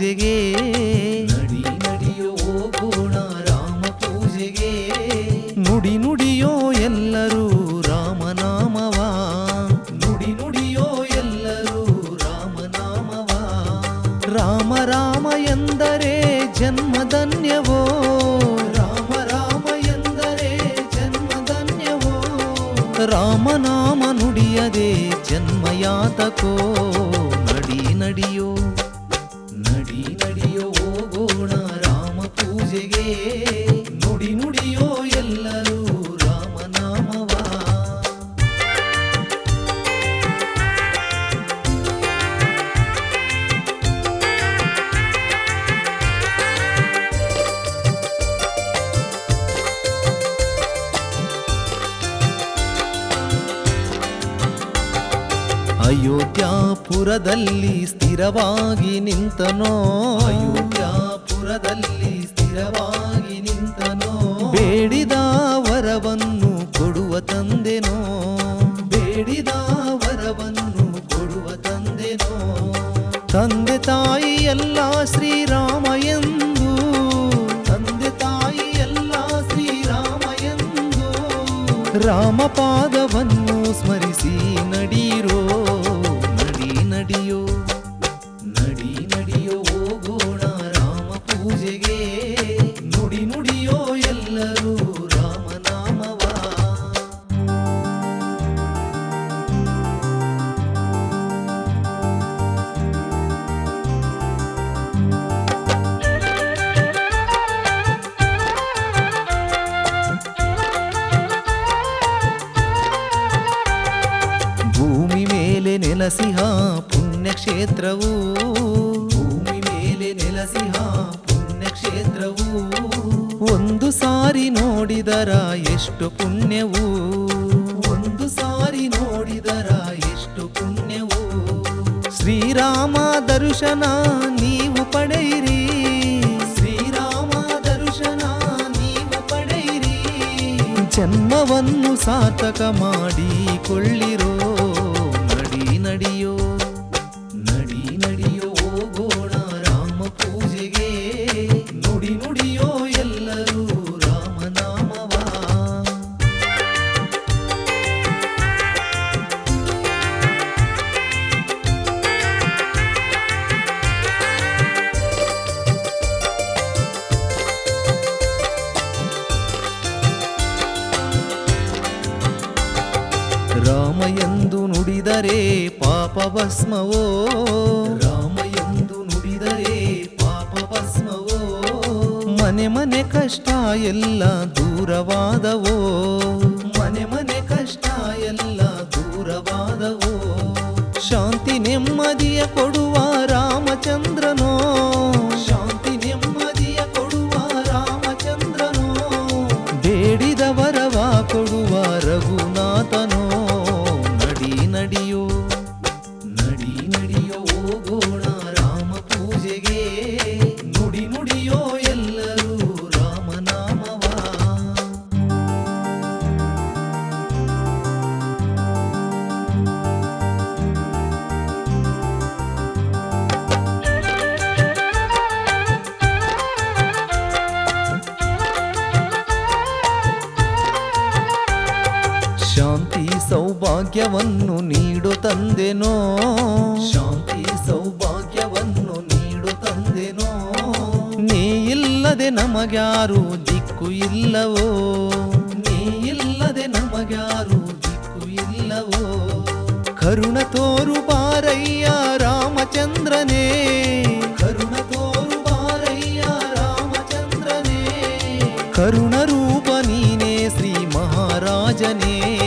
ಪೂಜೆಗೆ ನಡಿ ನಡಿಯೋ ಹೋಗೋಣ ರಾಮ ಪೂಜೆಗೆ ನುಡಿ ನುಡಿಯೋ ಎಲ್ಲರೂ ರಾಮನಾಮವ ನುಡಿ ನುಡಿಯೋ ಎಲ್ಲರೂ ರಾಮನಾಮವ ರಾಮ ರಾಮ ಎಂದರೆ ಜನ್ಮಧನ್ಯವೋ ರಾಮ ರಾಮ ಎಂದರೆ ಜನ್ಮಧನ್ಯವೋ ರಾಮನಾಮ ನುಡಿಯದೆ ಜನ್ಮಯಾತಕೋ ನಡಿ ನಡಿಯೋ ನಡಿ ನಡಿಯೋ ಹೋಗೋಣ ರಾಮ ಪೂಜೆಗೆ ನುಡಿ ನುಡಿಯೋ ಎಲ್ಲರೂ ರಾಮನಾಮವ ಅಯೋಧ್ಯಾಪುರದಲ್ಲಿ ಸ್ಥಿರವಾಗಿ ನಿಂತನೋ ಅಯೋಧ್ಯಾಪುರದಲ್ಲಿ ಸ್ಥಿರವಾಗಿ ನಿಂತನೋ ಬೇಡಿದ ವರವನ್ನು ಕೊಡುವ ತಂದೆನೋ ಬೇಡಿದ ವರವನ್ನು ಕೊಡುವ ತಂದೆನೋ ತಂದೆ ತಾಯಿ ಎಲ್ಲ ಶ್ರೀರಾಮ ಎಂದು ತಂದೆ ತಾಯಿ ಎಲ್ಲ ಶ್ರೀರಾಮ ಎಂದು ರಾಮಪಾದವನ್ನು ಸ್ಮರಿಸಿ ನಡೀರೋ ನಡಿ ನಡಿಯೋ ನಡಿ ನಡಿಯೋ ಹೋಗೋಣ ರಾಮ ಪೂಜೆಗೆ ನುಡಿ ನುಡಿಯೋ ಎಲ್ಲರೂ ರಾಮನಾಮವ ಭೂಮಿ ಮೇಲೆ ನೆಲಸಿಹ ಪುಣ್ಯಕ್ಷೇತ್ರವು ಭೂಮಿ ಮೇಲೆ ನೆಲಸಿಹ ಪುಣ್ಯಕ್ಷೇತ್ರವು ಒಂದು ಸಾರಿ ನೋಡಿದರ ಎಷ್ಟು ಪುಣ್ಯವು ಒಂದು ಸಾರಿ ನೋಡಿದರ ಎಷ್ಟು ಪುಣ್ಯವು ಶ್ರೀರಾಮ ದರ್ಶನ ನೀವು ಪಡೆಯಿರಿ ಶ್ರೀರಾಮ ದರ್ಶನ ನೀವು ಪಡೆಯಿರಿ ಜನ್ಮವನ್ನು ಸಾರ್ಥಕ ಮಾಡಿಕೊಳ್ಳಿರೋ ನಡಿ ನಡಿಯೋ ನಡಿ ನಡಿಯೋ ಹೋಗೋಣ ರಾಮ ಪೂಜೆಗೆ ನುಡಿ ನುಡಿಯೋ ಎಲ್ಲರೂ ರಾಮನಾಮವ ರಾಮ ಎಂದು ನುಡಿದರೆ ಪಾಪ ಭಸ್ಮವೋ ರಾಮ ಎಂದು ನುಡಿದರೆ ಪಾಪ ಭಸ್ಮವೋ ಮನೆ ಮನೆ ಕಷ್ಟ ಎಲ್ಲ ದೂರವಾದವೋ ಮನೆ ಮನೆ ಕಷ್ಟ ಎಲ್ಲ ದೂರವಾದವೋ ಶಾಂತಿ ನೆಮ್ಮದಿಯ ಕೊಡುವ ರಾಮಚಂದ್ರನೋ ಶಾಂತಿ ನೆಮ್ಮದಿಯ ಕೊಡುವ ರಾಮಚಂದ್ರನೋ ಬೇಡಿದ ವರವ ಕೊಡುವ ರಘುನಾಥನೋ ನಡಿ ನಡಿಯೋ ನಡಿ ನಡಿಯೋ ಹೋಗೋಣ ರಾಮ ಪೂಜೆಗೆ ನುಡಿ ನುಡಿಯೋ ಎಲ್ಲರೂ ರಾಮನಾಮವ ಶಾಂತಿ ಸೌಭಾಗ್ಯವನ್ನು ನೀಡು ತಂದೆನೋ ಶಾಂತಿ ಸೌಭಾಗ್ಯವನ್ನು ನೀಡು ತಂದೆನೋ ನೀ ಇಲ್ಲದೆ ನಮಗ್ಯಾರು ದಿಕ್ಕು ಇಲ್ಲವೋ ನೀ ಇಲ್ಲದೆ ನಮಗ್ಯಾರು ದಿಕ್ಕು ಇಲ್ಲವೋ ಕರುಣ ತೋರು ಬಾರಯ್ಯ ರಾಮಚಂದ್ರನೇ ಕರುಣ ತೋರು ಬಾರಯ್ಯ ರಾಮಚಂದ್ರನೇ ಕರುಣ ರೂಪ ನೀನೇ ಶ್ರೀ ಮಹಾರಾಜನೇ